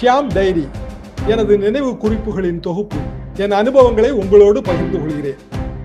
Shyam diary எனது நினைவு குறிப்புகளின் தொகுப்பு என் அனுபவங்களை உங்களோடு பகிர்ந்து கொள்கிறேன்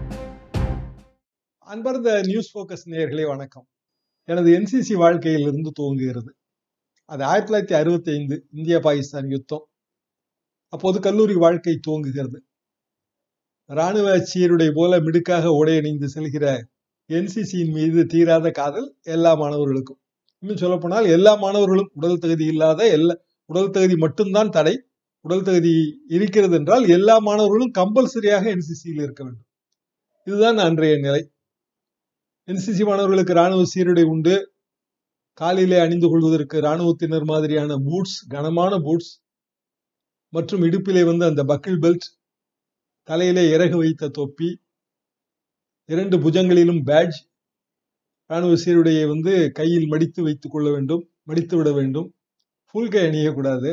அன்பர்ந்த நியூஸ் ஃபோக்கஸ் நேயர்களே வணக்கம் எனது என்சிசி வாழ்க்கையிலிருந்து துவங்குகிறது அது ஆயிரத்தி தொள்ளாயிரத்தி அறுபத்தி ஐந்து இந்திய பாகிஸ்தான் யுத்தம் அப்போது கல்லூரி வாழ்க்கை துவங்குகிறது இராணுவ சீருடை போல மிடுக்காக உடை அணிந்து செல்கிற என்சிசியின் மீது தீராத காதல் எல்லா மாணவர்களுக்கும் இன்னும் சொல்லப்போனால் எல்லா மாணவர்களும் உடல் தகுதி இல்லாத எல்லா உடல் தகுதி மட்டும்தான் தடை உடல் தகுதி இருக்கிறது என்றால் எல்லா மாணவர்களும் கம்பல்சரியாக என்சிசியில் இருக்க வேண்டும் இதுதான் அன்றைய நிலை என்சிசி மாணவர்களுக்கு ராணுவ சீருடை உண்டு காலிலே அணிந்து கொள்வதற்கு ராணுவத்தினர் மாதிரியான பூட்ஸ் கனமான பூட்ஸ் மற்றும் இடுப்பிலே வந்து அந்த பக்கிள் பெல்ட் தலையிலே இறகு வைத்த தொப்பி இரண்டு புஜங்களிலும் பேட்ஜ் ராணுவ சீருடையை வந்து கையில் மடித்து வைத்துக் கொள்ள வேண்டும் மடித்து விட வேண்டும் ஃபுல் கை அணியக்கூடாது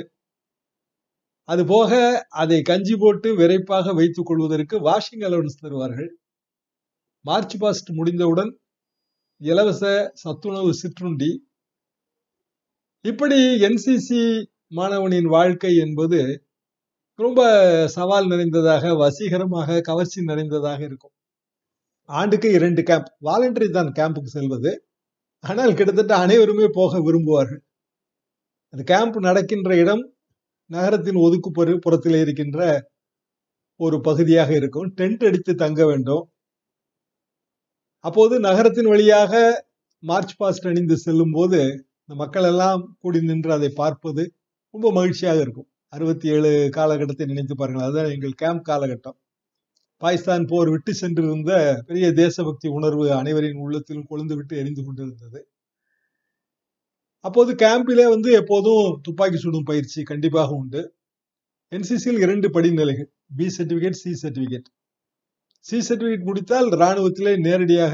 அது போக அதை கஞ்சி போட்டு விரைப்பாக வைத்துக் கொள்வதற்கு வாஷிங் அலவன்ஸ் தருவார்கள் மார்ச் பாஸ்ட் முடிந்தவுடன் இலவச சத்துணவு சிற்றுண்டி இப்படி என்சிசி மாணவனின் வாழ்க்கை என்பது ரொம்ப சவால் நிறைந்ததாக வசீகரமாக கவர்ச்சி நிறைந்ததாக இருக்கும் ஆண்டுக்கு இரண்டு கேம்ப் வாலண்டரி தான் கேம்புக்கு செல்வது ஆனால் கிட்டத்தட்ட அனைவருமே போக விரும்புவார்கள் அந்த கேம்ப் நடக்கின்ற இடம் நகரத்தின் ஒதுக்குப்புற புறத்தில் இருக்கின்ற ஒரு பகுதியாக இருக்கும் டென்ட் அடித்து தங்க வேண்டும் அப்போது நகரத்தின் வழியாக மார்ச் பாஸ்ட் அணிந்து செல்லும் போது இந்த மக்கள் எல்லாம் கூடி நின்று அதை பார்ப்பது ரொம்ப மகிழ்ச்சியாக இருக்கும் அறுபத்தி ஏழு காலகட்டத்தை நினைத்து பாருங்கள் அதுதான் எங்கள் கேம்ப் காலகட்டம் பாகிஸ்தான் போர் விட்டு சென்றிருந்த பெரிய தேசபக்தி உணர்வு அனைவரின் உள்ளத்திலும் கொழுந்து விட்டு எரிந்து கொண்டிருந்தது அப்போது கேம்பிலே வந்து எப்போதும் துப்பாக்கி சுடும் பயிற்சி கண்டிப்பாக உண்டு என்சிசியில் இரண்டு படிநிலைகள் B certificate C certificate C certificate முடித்தால் இராணுவத்திலே நேரடியாக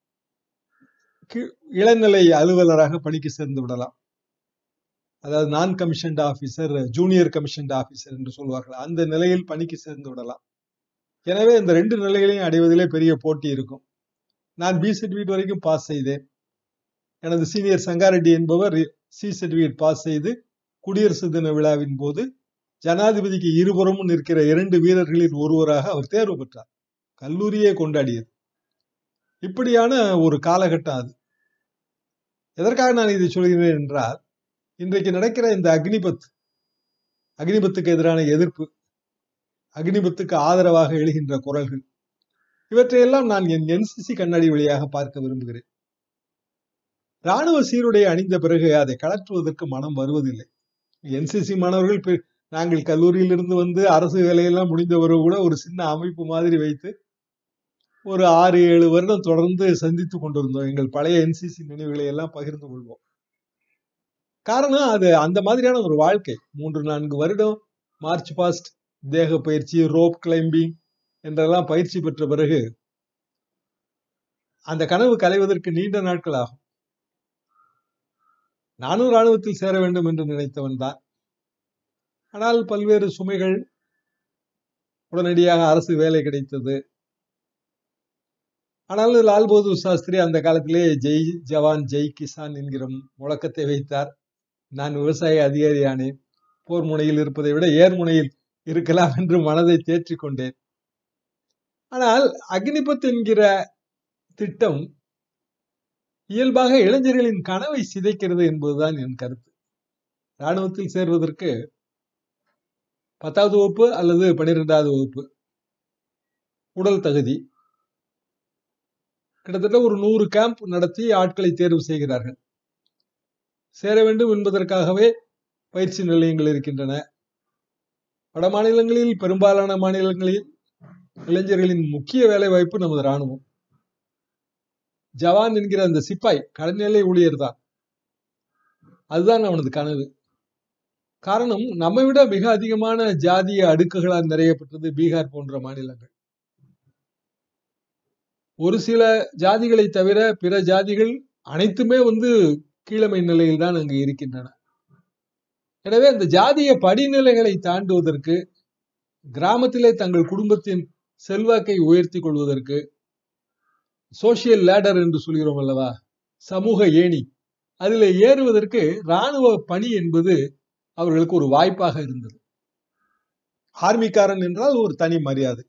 இளநிலை அலுவலராக பணிக்கு சேர்ந்து விடலாம் அதாவது non commissioned officer junior commissioned officer என்று சொல்வார்கள் அந்த நிலையில் பணிக்கு சேர்ந்து விடலாம் எனவே இந்த ரெண்டு நிலைகளையும் அடைவதிலே பெரிய போட்டி இருக்கும் நான் பி சர்டிபிகேட் வரைக்கும் பாஸ் செய்தேன் எனது சீனியர் சங்காரெட்டி என்பவர் சி சர்டிபிகேட் பாஸ் செய்து குடியரசு தின விழாவின் போது ஜனாதிபதிக்கு இருபுறமும் நிற்கிற இரண்டு வீரர்களில் ஒருவராக அவர் தேர்வு பெற்றார் கல்லூரியே கொண்டாடியது இப்படியான ஒரு காலகட்டம் அது எதற்காக நான் இதை சொல்கிறேன் என்றால் இன்றைக்கு நடக்கிற இந்த அக்னிபத் அக்னிபத்துக்கு எதிரான எதிர்ப்பு அக்னிபத்துக்கு ஆதரவாக எழுகின்ற குரல்கள் இவற்றையெல்லாம் நான் என் என்சிசி கண்ணாடி வழியாக பார்க்க விரும்புகிறேன் ராணுவ சீருடை அணிந்த பிறகு அதை கலற்றுவதற்கு மனம் வருவதில்லை என்சிசி மாணவர்கள் நாங்கள் கல்லூரியிலிருந்து வந்து அரசு வேலையெல்லாம் முடிந்தவரை கூட ஒரு சின்ன அமைப்பு மாதிரி வைத்து ஒரு ஆறு ஏழு வருடம் தொடர்ந்து சந்தித்து கொண்டிருந்தோம் எங்கள் பழைய என்சிசி நினைவுகளை எல்லாம் பகிர்ந்து கொள்வோம் காரணம் அது அந்த மாதிரியான ஒரு வாழ்க்கை மூன்று நான்கு வருடம் மார்ச் பாஸ்ட் தேக பயிற்சி ரோப் கிளைம்பிங் என்றெல்லாம் பயிற்சி பெற்ற பிறகு அந்த கனவு கலைவதற்கு நீண்ட நாட்கள் ஆகும் நானும் ராணுவத்தில் சேர வேண்டும் என்று நினைத்தவன் தான் ஆனால் பல்வேறு சுமைகள் உடனடியாக அரசு வேலை கிடைத்தது ஆனால் லால் பகதூர் சாஸ்திரி அந்த காலத்திலே ஜெய் ஜவான் ஜெய் கிசான் என்கிற முழக்கத்தை வைத்தார் நான் விவசாய அதிகாரியானேன் போர் முனையில் இருப்பதை விட ஏர் முனையில் இருக்கலாம் என்று மனதை தேற்றிக் கொண்டேன் ஆனால் அக்னிபத் என்கிற திட்டம் இயல்பாக இளைஞர்களின் கனவை சிதைக்கிறது என்பதுதான் என் கருத்து இராணுவத்தில் சேர்வதற்கு பத்தாவது வகுப்பு அல்லது பனிரெண்டாவது வகுப்பு உடல் தகுதி கிட்டத்தட்ட ஒரு நூறு கேம்ப் நடத்தி ஆட்களை தேர்வு செய்கிறார்கள் சேர வேண்டும் என்பதற்காகவே பயிற்சி நிலையங்கள் இருக்கின்றன வட மாநிலங்களில் பெரும்பாலான மாநிலங்களில் இளைஞர்களின் முக்கிய வேலை வாய்ப்பு நமது இராணுவம் ஜவான் என்கிற அந்த சிப்பாய் கடைநிலை ஊழியர் தான் அதுதான் அவனது கனவு காரணம் நம்மை விட மிக அதிகமான ஜாதிய அடுக்குகளால் நிறையப்பட்டது பீகார் போன்ற மாநிலங்கள் ஒரு சில ஜாதிகளை தவிர பிற ஜாதிகள் அனைத்துமே வந்து கீழமை நிலையில் தான் அங்கு இருக்கின்றன எனவே அந்த ஜாதிய படிநிலைகளை தாண்டுவதற்கு கிராமத்திலே தங்கள் குடும்பத்தின் செல்வாக்கை உயர்த்தி கொள்வதற்கு சோசியல் லேடர் என்று சொல்கிறோம் அல்லவா சமூக ஏணி அதில் ஏறுவதற்கு இராணுவ பணி என்பது அவர்களுக்கு ஒரு வாய்ப்பாக இருந்தது ஆர்மிக்காரன் என்றால் ஒரு தனி மரியாதை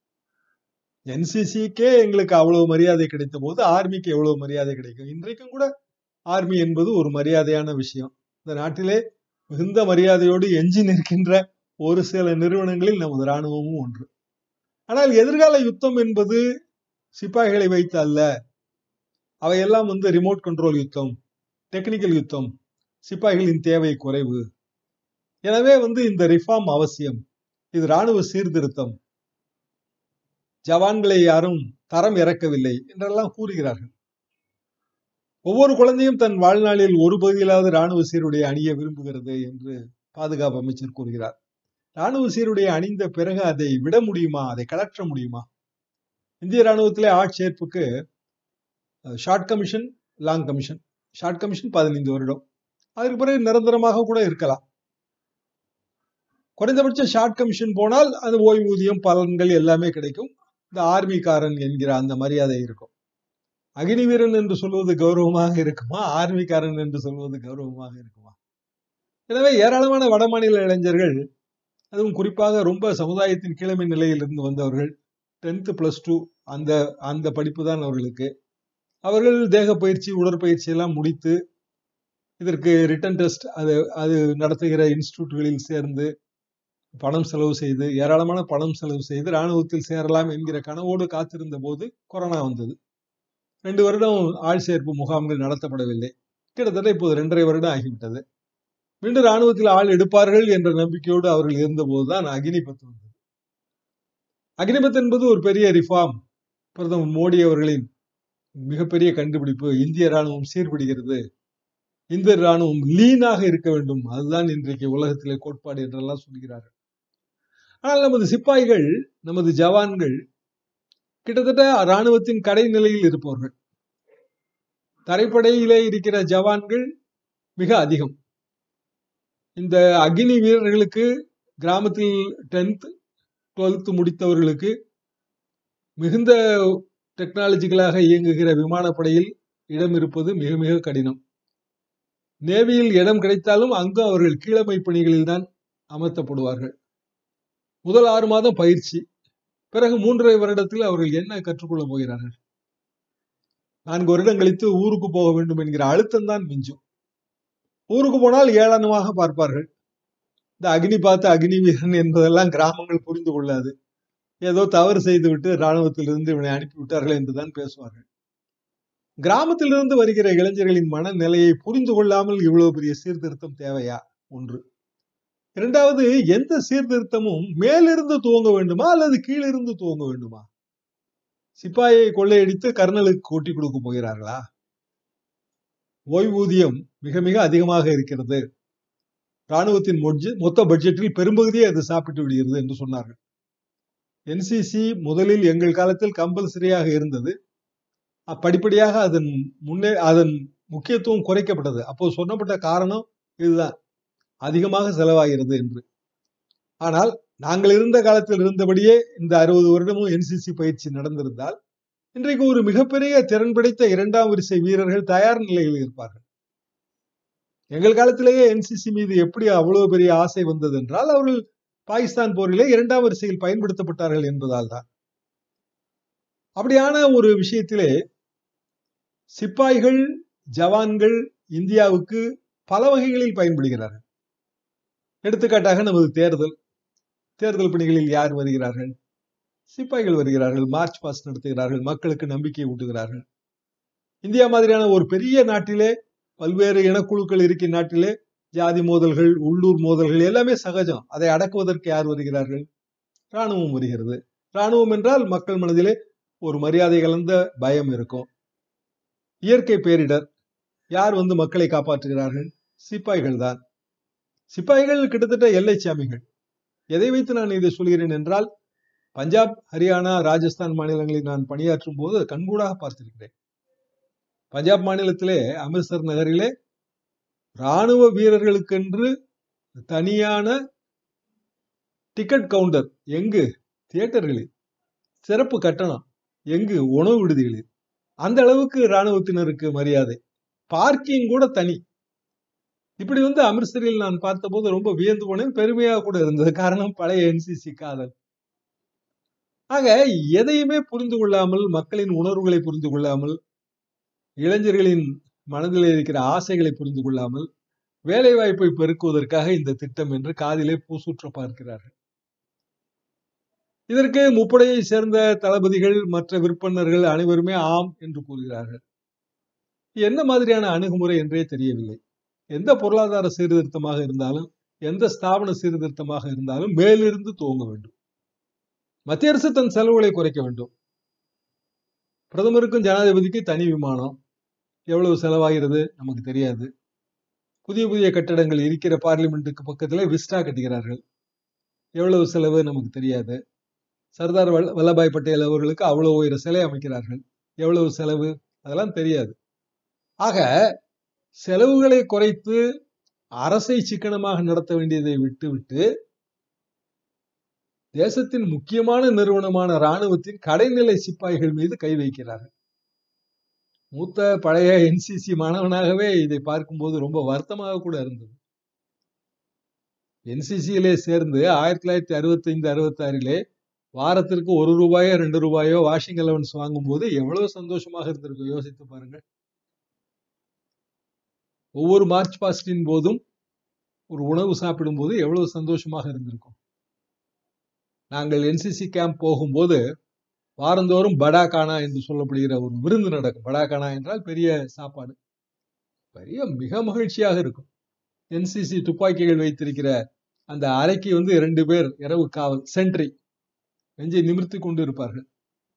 என்சிசிக்கே எங்களுக்கு அவ்வளவு மரியாதை கிடைத்த போது ஆர்மிக்கு எவ்வளவு மரியாதை கிடைக்கும் இன்றைக்கும் கூட ஆர்மி என்பது ஒரு மரியாதையான விஷயம் இந்த நாட்டிலே மிகுந்த மரியாதையோடு எஞ்சி நிற்கின்ற ஒரு சில நிறுவனங்களில் நமது இராணுவமும் ஒன்று ஆனால் எதிர்கால யுத்தம் என்பது சிப்பாய்களை வைத்து அல்ல அவையெல்லாம் வந்து ரிமோட் கண்ட்ரோல் யுத்தம் டெக்னிக்கல் யுத்தம் சிப்பாய்களின் தேவை குறைவு எனவே வந்து இந்த ரிஃபார்ம் அவசியம் இது ராணுவ சீர்திருத்தம் ஜவான்களை யாரும் தரம் இறக்கவில்லை என்றெல்லாம் கூறுகிறார்கள் ஒவ்வொரு குழந்தையும் தன் வாழ்நாளில் ஒரு பகுதியிலாவது ராணுவ சீருடைய அணிய விரும்புகிறது என்று பாதுகாப்பு அமைச்சர் கூறுகிறார் ராணுவ சீருடைய அணிந்த பிறகு அதை விட முடியுமா அதை கலற்ற முடியுமா இந்திய ராணுவத்திலே ஆட்சேர்ப்புக்கு short commission long commission short commission பதினைந்து வருடம் அதற்கு பிறகு நிரந்தரமாக கூட இருக்கலாம் குறைந்தபட்ச ஷார்ட் கமிஷன் போனால் அது ஓய்வூதியம் பலன்கள் எல்லாமே கிடைக்கும் இந்த ஆர்மிக்காரன் என்கிற அந்த மரியாதை இருக்கும் அக்னி வீரன் என்று சொல்வது கௌரவமாக இருக்குமா ஆர்மிக்காரன் என்று சொல்வது கௌரவமாக இருக்குமா எனவே ஏராளமான வடமாநில இளைஞர்கள் அதுவும் குறிப்பாக ரொம்ப சமுதாயத்தின் கீழமை நிலையில் இருந்து வந்தவர்கள் டென்த்து பிளஸ் டூ அந்த அந்த படிப்பு தான் அவர்களுக்கு அவர்கள் தேக பயிற்சி உடற்பயிற்சி எல்லாம் முடித்து இதற்கு ரிட்டன் டெஸ்ட் அது அது நடத்துகிற இன்ஸ்டிடியூட்களில் சேர்ந்து பணம் செலவு செய்து ஏராளமான பணம் செலவு செய்து இராணுவத்தில் சேரலாம் என்கிற கனவோடு காத்திருந்த போது கொரோனா வந்தது ரெண்டு வருடம் ஆள் சேர்ப்பு முகாம்கள் நடத்தப்படவில்லை கிட்டத்தட்ட இப்போது ரெண்டரை வருடம் ஆகிவிட்டது மீண்டும் இராணுவத்தில் ஆள் எடுப்பார்கள் என்ற நம்பிக்கையோடு அவர்கள் இருந்தபோதுதான் அக்னிபத் வந்தது அக்னிபத் என்பது ஒரு பெரிய ரிஃபார்ம் பிரதமர் மோடி அவர்களின் மிகப்பெரிய கண்டுபிடிப்பு இந்திய ராணுவம் சீர்பிடிக்கிறது இந்திய ராணுவம் லீனாக இருக்க வேண்டும் அதுதான் இன்றைக்கு உலகத்திலே கோட்பாடு என்றெல்லாம் சொல்கிறார்கள் ஆனால் நமது சிப்பாய்கள் நமது ஜவான்கள் கிட்டத்தட்ட ராணுவத்தின் கடைநிலையில் இருப்பவர்கள் தரைப்படையிலே இருக்கிற ஜவான்கள் மிக அதிகம் இந்த அக்னி வீரர்களுக்கு கிராமத்தில் டென்த் டுவெல்த் முடித்தவர்களுக்கு மிகுந்த டெக்னாலஜிக்கலாக இயங்குகிற விமானப்படையில் இடம் இருப்பது மிக மிக கடினம் நேவியில் இடம் கிடைத்தாலும் அங்கு அவர்கள் கீழமை பணிகளில் தான் அமர்த்தப்படுவார்கள் முதல் ஆறு மாதம் பயிற்சி பிறகு மூன்றரை வருடத்தில் அவர்கள் என்ன கற்றுக்கொள்ளப் போகிறார்கள் நான்கு வருடம் கழித்து ஊருக்கு போக வேண்டும் என்கிற அழுத்தம் தான் மிஞ்சும் ஊருக்கு போனால் ஏளனமாக பார்ப்பார்கள் இந்த அக்னி பார்த்து அக்னி வீரன் என்பதெல்லாம் கிராமங்கள் புரிந்து கொள்ளாது ஏதோ தவறு செய்துவிட்டு இராணுவத்திலிருந்து இவனை அனுப்பி விட்டார்கள் என்றுதான் பேசுவார்கள் கிராமத்திலிருந்து வருகிற இளைஞர்களின் மனநிலையை புரிந்து கொள்ளாமல் இவ்வளவு பெரிய சீர்திருத்தம் தேவையா ஒன்று இரண்டாவது எந்த சீர்திருத்தமும் மேலிருந்து துவங்க வேண்டுமா அல்லது கீழிருந்து துவங்க வேண்டுமா சிப்பாயை கொள்ளையடித்து கர்னலுக்கு கொட்டி கொடுக்க போகிறார்களா ஓய்வூதியம் மிக மிக அதிகமாக இருக்கிறது ராணுவத்தின் மொத்த பட்ஜெட்டில் பெரும்பகுதியை அது சாப்பிட்டு விடுகிறது என்று சொன்னார்கள் என்சிசி முதலில் எங்கள் காலத்தில் கம்பல்சரியாக இருந்தது படிப்படியாக அதன் முன்னே அதன் முக்கியத்துவம் குறைக்கப்பட்டது அப்போ சொன்னப்பட்ட காரணம் இதுதான் அதிகமாக செலவாகிறது என்று ஆனால் நாங்கள் இருந்த காலத்தில் இருந்தபடியே இந்த அறுபது வருடமும் என்சிசி பயிற்சி நடந்திருந்தால் இன்றைக்கு ஒரு மிகப்பெரிய திறன் படைத்த இரண்டாம் வரிசை வீரர்கள் தயார் நிலையில் இருப்பார்கள் எங்கள் காலத்திலேயே என்சிசி மீது எப்படி அவ்வளவு பெரிய ஆசை வந்தது என்றால் அவர்கள் பாகிஸ்தான் போரிலே இரண்டாம் வரிசையில் பயன்படுத்தப்பட்டார்கள் என்பதால் தான் அப்படியான ஒரு விஷயத்திலே சிப்பாய்கள் ஜவான்கள் இந்தியாவுக்கு பல வகைகளில் பயன்படுகிறார்கள் எடுத்துக்காட்டாக நமது தேர்தல் தேர்தல் பணிகளில் யார் வருகிறார்கள் சிப்பாய்கள் வருகிறார்கள் மார்ச் பாஸ்ட் நடத்துகிறார்கள் மக்களுக்கு நம்பிக்கை ஊட்டுகிறார்கள் இந்தியா மாதிரியான ஒரு பெரிய நாட்டிலே பல்வேறு இனக்குழுக்கள் இருக்கின்ற நாட்டிலே ஜாதி மோதல்கள் உள்ளூர் மோதல்கள் எல்லாமே சகஜம் அதை அடக்குவதற்கு யார் வருகிறார்கள் இராணுவம் வருகிறது இராணுவம் என்றால் மக்கள் மனதிலே ஒரு மரியாதை கலந்த பயம் இருக்கும் இயற்கை பேரிடர் யார் வந்து மக்களை காப்பாற்றுகிறார்கள் சிப்பாய்கள் தான் சிப்பாய்கள் கிட்டத்தட்ட எல்லை சாமிகள் எதை வைத்து நான் இதை சொல்கிறேன் என்றால் பஞ்சாப் ஹரியானா ராஜஸ்தான் மாநிலங்களில் நான் பணியாற்றும் போது கண்கூடாக பார்த்திருக்கிறேன் பஞ்சாப் மாநிலத்திலே அமிர்தசர் நகரிலே இராணுவ வீரர்களுக்கென்று தனியான டிக்கெட் கவுண்டர் எங்கு தியேட்டர்களில் சிறப்பு கட்டணம் எங்கு உணவு விடுதிகளில் அந்த அளவுக்கு இராணுவத்தினருக்கு மரியாதை பார்க்கிங் கூட தனி இப்படி வந்து அமிர்தசரில் நான் பார்த்தபோது ரொம்ப வியந்து போனேன் பெருமையாக கூட இருந்தது காரணம் பழைய என்சிசி காதல் ஆக எதையுமே புரிந்து கொள்ளாமல் மக்களின் உணர்வுகளை புரிந்து கொள்ளாமல் இளைஞர்களின் மனதில் இருக்கிற ஆசைகளை புரிந்து கொள்ளாமல் வேலை வாய்ப்பை பெருக்குவதற்காக இந்த திட்டம் என்று காதிலே பூசூற்ற பார்க்கிறார்கள் இதற்கு முப்படையை சேர்ந்த தளபதிகள் மற்ற விற்பனர்கள் அனைவருமே ஆம் என்று கூறுகிறார்கள் என்ன மாதிரியான அணுகுமுறை என்றே தெரியவில்லை எந்த பொருளாதார சீர்திருத்தமாக இருந்தாலும் எந்த ஸ்தாபன சீர்திருத்தமாக இருந்தாலும் மேலிருந்து துவங்க வேண்டும் மத்திய அரசு தன் செலவுகளை குறைக்க வேண்டும் பிரதமருக்கும் ஜனாதிபதிக்கு தனி விமானம் எவ்வளவு செலவாகிறது நமக்கு தெரியாது புதிய புதிய கட்டடங்கள் இருக்கிற பார்லிமெண்ட்டுக்கு பக்கத்துல விஸ்டா கட்டுகிறார்கள் எவ்வளவு செலவு நமக்கு தெரியாது சர்தார் வல்ல- வல்லபாய் பட்டேல் அவர்களுக்கு அவ்வளவு உயர சிலை அமைக்கிறார்கள் எவ்வளவு செலவு அதெல்லாம் தெரியாது ஆக செலவுகளை குறைத்து அரசை சிக்கனமாக நடத்த வேண்டியதை விட்டுவிட்டு தேசத்தின் முக்கியமான நிறுவனமான ராணுவத்தின் கடைநிலை சிப்பாய்கள் மீது கை வைக்கிறார்கள் மூத்த பழைய என்சிசி மாணவனாகவே இதை பார்க்கும்போது ரொம்ப வருத்தமாக கூட இருந்தது என்சிசியிலே சேர்ந்து ஆயிரத்தி தொள்ளாயிரத்தி அறுபத்தி ஐந்து அறுபத்தி ஆறிலே வாரத்திற்கு ஒரு ரூபாயோ ரெண்டு ரூபாயோ வாஷிங் அலவன்ஸ் வாங்கும்போது எவ்வளவு சந்தோஷமாக இருந்திருக்கும் யோசித்து பாருங்கள் ஒவ்வொரு மார்ச் பாஸ்டின் போதும் ஒரு உணவு சாப்பிடும் போது எவ்வளவு சந்தோஷமாக இருந்திருக்கும் நாங்கள் என்சிசி கேம்ப் போகும்போது வாரந்தோறும் படா கானா என்று சொல்லப்படுகிற ஒரு விருந்து நடக்கும் படா கானா என்றால் பெரிய சாப்பாடு பெரிய மிக மகிழ்ச்சியாக இருக்கும் என்சிசி துப்பாக்கிகள் வைத்திருக்கிற அந்த அறைக்கு வந்து இரண்டு பேர் இரவு காவல் சென்ட்ரி நெஞ்சை நிமிர்த்தி கொண்டு இருப்பார்கள்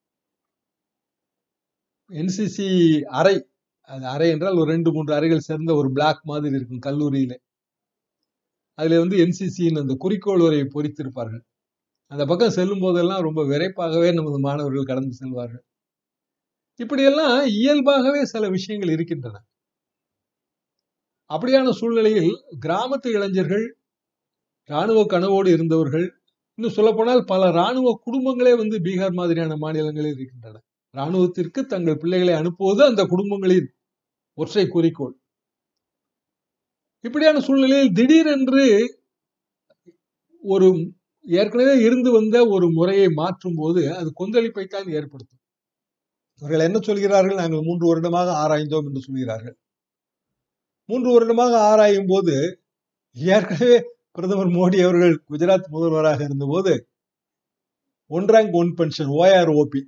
என்சிசி அறை அது அறை என்றால் ஒரு ரெண்டு மூன்று அறைகள் சேர்ந்த ஒரு பிளாக் மாதிரி இருக்கும் கல்லூரியில அதுல வந்து என்சிசியின் அந்த குறிக்கோள் வரை பொறித்திருப்பார்கள் அந்த பக்கம் செல்லும் போதெல்லாம் ரொம்ப விரைப்பாகவே நமது மாணவர்கள் கடந்து செல்வார்கள் இப்படியெல்லாம் இயல்பாகவே சில விஷயங்கள் இருக்கின்றன அப்படியான சூழ்நிலையில் கிராமத்து இளைஞர்கள் இராணுவ கனவோடு இருந்தவர்கள் இன்னும் சொல்லப்போனால் பல இராணுவ குடும்பங்களே வந்து பீகார் மாதிரியான மாநிலங்களில் இருக்கின்றன இராணுவத்திற்கு தங்கள் பிள்ளைகளை அனுப்புவது அந்த குடும்பங்களின் ஒற்றை குறிக்கோள் இப்படியான சூழ்நிலையில் திடீரென்று ஒரு ஏற்கனவே இருந்து வந்த ஒரு முறையை மாற்றும் போது அது கொந்தளிப்பைத்தான் ஏற்படுத்தும் இவர்கள் என்ன சொல்கிறார்கள் நாங்கள் மூன்று வருடமாக ஆராய்ந்தோம் என்று சொல்கிறார்கள் மூன்று வருடமாக ஆராயும் போது ஏற்கனவே பிரதமர் மோடி அவர்கள் குஜராத் முதல்வராக இருந்தபோது one rank one pension OROP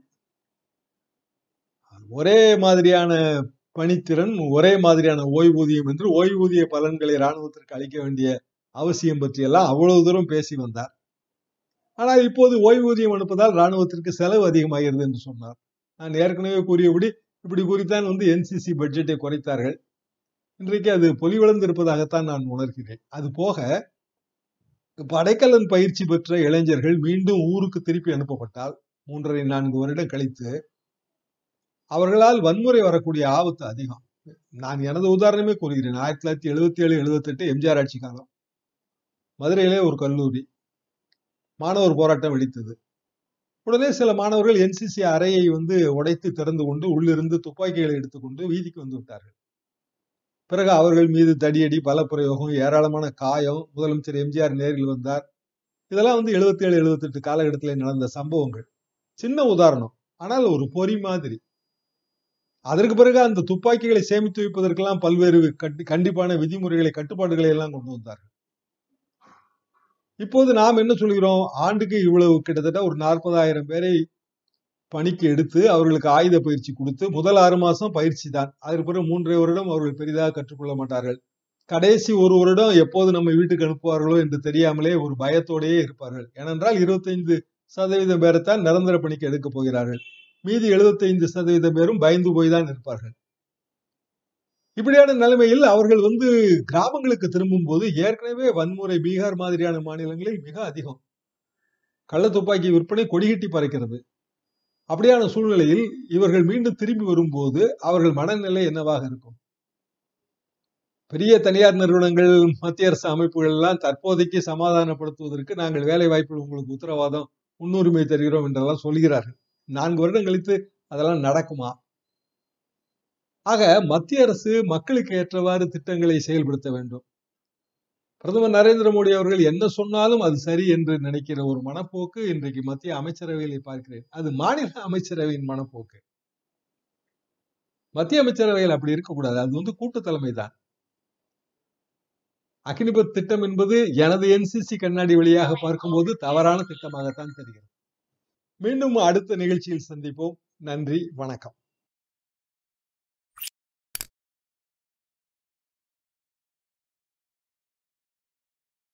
ஒரே மாதிரியான பணித்திறன் ஒரே மாதிரியான ஓய்வூதியம் என்று ஓய்வூதிய பலன்களை இராணுவத்திற்கு அளிக்க வேண்டிய அவசியம் பற்றியெல்லாம் அவ்வளவு தூரம் பேசி வந்தார் ஆனால் இப்போது ஓய்வூதியம் அனுப்பதால் இராணுவத்திற்கு செலவு அதிகமாகிறது என்று சொன்னார் நான் ஏற்கனவே கூறியபடி இப்படி கூறித்தான் வந்து என்சிசி பட்ஜெட்டை குறைத்தார்கள் இன்றைக்கு அது பொலிவிழந்து இருப்பதாகத்தான் நான் உணர்கிறேன் அது போக படைக்கலன் பயிற்சி பெற்ற இளைஞர்கள் மீண்டும் ஊருக்கு திருப்பி அனுப்பப்பட்டால் மூன்றரை நான்கு வருடம் கழித்து அவர்களால் வன்முறை வரக்கூடிய ஆபத்து அதிகம் நான் எனது உதாரணமே கூறுகிறேன் ஆயிரத்தி தொள்ளாயிரத்தி எழுபத்தி ஏழு எழுபத்தி எட்டு எம்ஜிஆர் ஆட்சி காலம் மதுரையிலே ஒரு கல்லூரி மாணவர் போராட்டம் வெடித்தது உடனே சில மாணவர்கள் என்சிசி அறையை வந்து உடைத்து திறந்து கொண்டு உள்ளிருந்து துப்பாக்கிகளை எடுத்துக்கொண்டு வீதிக்கு வந்து விட்டார்கள் பிறகு அவர்கள் மீது தடியடி பல பிரயோகம் ஏராளமான காயம் முதலமைச்சர் எம்ஜிஆர் நேரில் வந்தார் இதெல்லாம் வந்து எழுபத்தி ஏழு எழுபத்தி எட்டு காலகட்டத்தில் நடந்த சம்பவங்கள் சின்ன உதாரணம் ஆனால் ஒரு பொறி மாதிரி அதற்கு பிறகு அந்த துப்பாக்கிகளை சேமித்து வைப்பதற்கெல்லாம் பல்வேறு கட்டி கண்டிப்பான விதிமுறைகளை கட்டுப்பாடுகளை எல்லாம் கொண்டு வந்தார்கள் இப்போது நாம் என்ன சொல்கிறோம் ஆண்டுக்கு இவ்வளவு கிட்டத்தட்ட ஒரு நாற்பதாயிரம் பேரை பணிக்கு எடுத்து அவர்களுக்கு ஆயுத பயிற்சி கொடுத்து முதல் ஆறு மாசம் பயிற்சி தான் அதற்கு பிறகு மூன்றரை வருடம் அவர்கள் பெரிதாக கற்றுக்கொள்ள மாட்டார்கள் கடைசி ஒரு வருடம் எப்போது நம்ம வீட்டுக்கு அனுப்புவார்களோ என்று தெரியாமலே ஒரு பயத்தோடையே இருப்பார்கள் ஏனென்றால் இருபத்தைந்து சதவீதம் பேரைத்தான் நிரந்தர பணிக்கு எடுக்க போகிறார்கள் மீதி எழுபத்தைந்து சதவீதம் பேரும் பயந்து போய் தான் இருப்பார்கள் இப்படியான நிலைமையில் அவர்கள் வந்து கிராமங்களுக்கு திரும்பும் போது ஏற்கனவே வன்முறை பீகார் மாதிரியான மாநிலங்களில் மிக அதிகம் கள்ள துப்பாக்கி விற்பனை கொடிகட்டி பறக்கிறது அப்படியான சூழ்நிலையில் இவர்கள் மீண்டும் திரும்பி வரும்போது அவர்கள் மனநிலை என்னவாக இருக்கும் பெரிய தனியார் நிறுவனங்கள் மத்திய அரசு அமைப்புகள் எல்லாம் தற்போதைக்கு சமாதானப்படுத்துவதற்கு நாங்கள் வேலை வாய்ப்புகள் உங்களுக்கு உத்தரவாதம் முன்னுரிமை தருகிறோம் என்றெல்லாம் சொல்கிறார்கள் நான்கு வருடம் கழித்து அதெல்லாம் நடக்குமா ஆக மத்திய அரசு மக்களுக்கு ஏற்றவாறு திட்டங்களை செயல்படுத்த வேண்டும் பிரதமர் நரேந்திர மோடி அவர்கள் என்ன சொன்னாலும் அது சரி என்று நினைக்கிற ஒரு மனப்போக்கு இன்றைக்கு மத்திய அமைச்சரவையிலே பார்க்கிறேன் அது மாநில அமைச்சரவையின் மனப்போக்கு மத்திய அமைச்சரவையில் அப்படி இருக்கக்கூடாது அது வந்து கூட்டு தலைமை தான் அக்னிபத் திட்டம் என்பது எனது என்சிசி கண்ணாடி வழியாக பார்க்கும்போது தவறான திட்டமாகத்தான் தெரிகிறது மீண்டும் அடுத்த நிகழ்ச்சியில் சந்திப்போம் நன்றி வணக்கம்